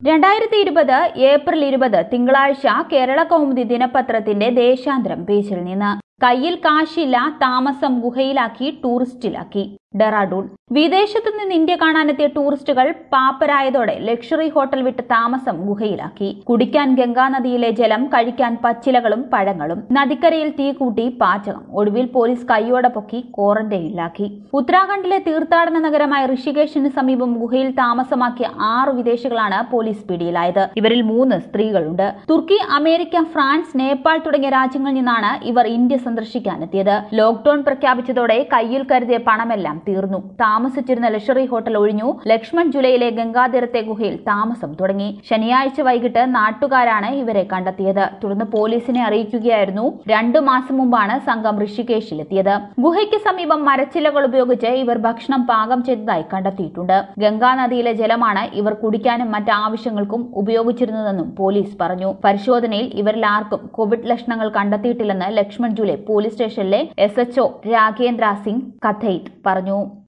രണ്ടായിരത്തി ഇരുപത് ഏപ്രിൽ ഇരുപത് തിങ്കളാഴ്ച കേരള കൗമുദി ദിനപത്രത്തിന്റെ ദേശാന്തരം പേജിൽ നിന്ന് കയ്യിൽ കാശില്ല താമസം ഗുഹയിലാക്കി ടൂറിസ്റ്റിലാക്കി ഡെറാഡൂൺ വിദേശത്തു നിന്ന് ഇന്ത്യ കാണാനെത്തിയ ടൂറിസ്റ്റുകൾ പാപ്പരായതോടെ ലക്ഷറി ഹോട്ടൽ വിട്ട് താമസം ഗുഹയിലാക്കി കുടിക്കാൻ ഗംഗാനദിയിലെ ജലം കഴിക്കാൻ പച്ചിലകളും പഴങ്ങളും നദിക്കരയിൽ തീ കൂട്ടി പാചകം ഒടുവിൽ പോലീസ് കൈയോടെ പൊക്കി ക്വാറന്റൈനിലാക്കി ഉത്തരാഖണ്ഡിലെ തീർത്ഥാടന നഗരമായ ഋഷികേശിന് സമീപം ഗുഹയിൽ താമസമാക്കിയ ആറ് വിദേശികളാണ് പോലീസ് പിടിയിലായത് ഇവരിൽ മൂന്ന് സ്ത്രീകളുണ്ട് തുർക്കി അമേരിക്ക ഫ്രാൻസ് നേപ്പാൾ തുടങ്ങിയ രാജ്യങ്ങളിൽ നിന്നാണ് ഇവർ ഇന്ത്യ സന്ദർശിക്കാനെത്തിയത് ലോക്ഡൌൺ പ്രഖ്യാപിച്ചതോടെ കയ്യിൽ കരുതിയ പണമെല്ലാം തീർന്നു താമസിച്ചിരുന്ന ലക്ഷറി ഹോട്ടൽ ഒഴിഞ്ഞു ലക്ഷ്മൺ ജുലൈയിലെ ഗംഗാതീരത്തെ ഗുഹയിൽ താമസം തുടങ്ങി ശനിയാഴ്ച വൈകിട്ട് നാട്ടുകാരാണ് ഇവരെ കണ്ടെത്തിയത് തുടർന്ന് പോലീസിനെ അറിയിക്കുകയായിരുന്നു രണ്ടു മാസം മുമ്പാണ് സംഘം ഋഷികേശിലെത്തിയത് ഗുഹയ്ക്ക് സമീപം മരച്ചില്ലകൾ ഉപയോഗിച്ച് ഇവർ ഭക്ഷണം പാകം ചെയ്തതായി കണ്ടെത്തിയിട്ടുണ്ട് ഗംഗാനദിയിലെ ജലമാണ് ഇവർ കുടിക്കാനും മറ്റ് ആവശ്യങ്ങൾക്കും ഉപയോഗിച്ചിരുന്നതെന്നും പോലീസ് പറഞ്ഞു പരിശോധനയിൽ ഇവരിൽ ആർക്കും കോവിഡ് ലക്ഷണങ്ങൾ കണ്ടെത്തിയിട്ടില്ലെന്ന് ലക്ഷ്മൺ ജുലെ പോലീസ് സ്റ്റേഷനിലെ എസ് എച്ച്ഒ രാഘേന്ദ്ര സിംഗ് കഥൈത് പറഞ്ഞു